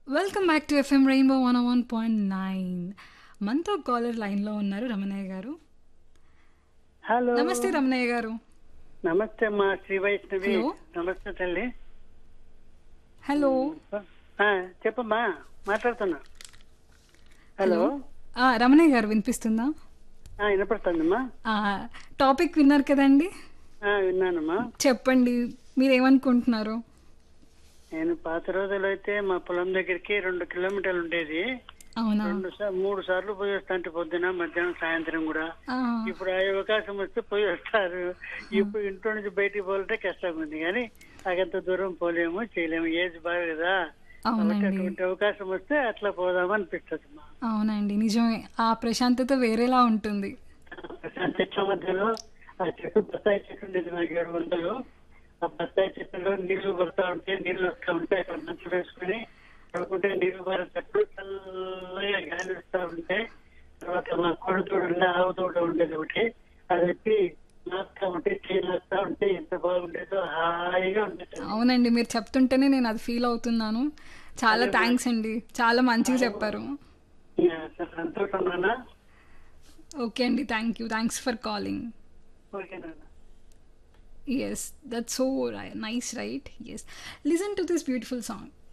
Welcome back to FM rainbow one one point nine మనతో caller లైన్లో ఉన్నారు రమణయ్య గారు హలో నమస్తే రమణయ్య గారు నమస్తే అమ్మా శ్రీ వైష్ణవి హలో. నమస్తే తల్లి హలో ఆ, చెప్పమ్మా మాట్లాడుతున్నా హలో ఆ, రమణయ్య గారు వినిపిస్తుందా ఆ, వినపడుతుందమ్మా ఆ, టాపిక్ విన్నారు కదండి ఆ, విన్నానమ్మా చెప్పండి మీరేమనుకుంటున్నారు నేను పాత రోజులు అయితే మా పొలం దగ్గరికి రెండు కిలోమీటర్లు ఉండేది అవునా రెండు సా- మూడు సార్లు పోయి వస్తాంటే పొద్దున మధ్యాహ్నం సాయంత్రం కూడా ఆ, ఇప్పుడు ఆ అవకాశం వస్తే పోయి వస్తారు ఇప్పుడు ఇంట్లో నుంచి బయటికి పోవాలంటే కష్టంగా ఉంది కానీ నాకంత దూరం పోలేము చేయలేము ఏజ్ బాగా కదా కాబట్టి అవునండి అటువంటి అవకాశం వస్తే అట్లా పోదామని అనిపిస్తుంది అమ్మా అవునండి నిజమే ఆ ప్రశాంతత వేరేలా ఉంటుంది ప్రశాంత్ చెట్ల మధ్యలో ఆ చెట్టు బత్తాయి చెట్టు ఉండేది నాకు ఏడు వందలు ఆ బత్తాయి చెట్టులో నీళ్లు పడతా ఉంటే నీళ్లు వస్తా ఉంటే అక్కడ మంచు వేసుకుని పడుకుంటే నీళ్లు పడేటప్పుడు చల్లగా గాలి వస్తా ఉంటే తర్వాత మా కొడు తోడు ఉండే ఆవు తోట ఉండేది ఒకటి అది ఎత్తి నాస్తా ఉంటే చేయి నాస్తా ఉంటే ఎంత బాగుండేదో హాయిగా ఉండేది అవునండి మీరు చెప్తుంటేనే నేను అది ఫీల్ అవుతున్నాను చాలా థ్యాంక్స్ అండి చాలా మంచిగా చెప్పారు సంతోషం నాన్న ఓకే అండి thank you thanks for calling okay నాన్న Yes, that's so ri- nice, right? Yes. Listen to this beautiful song.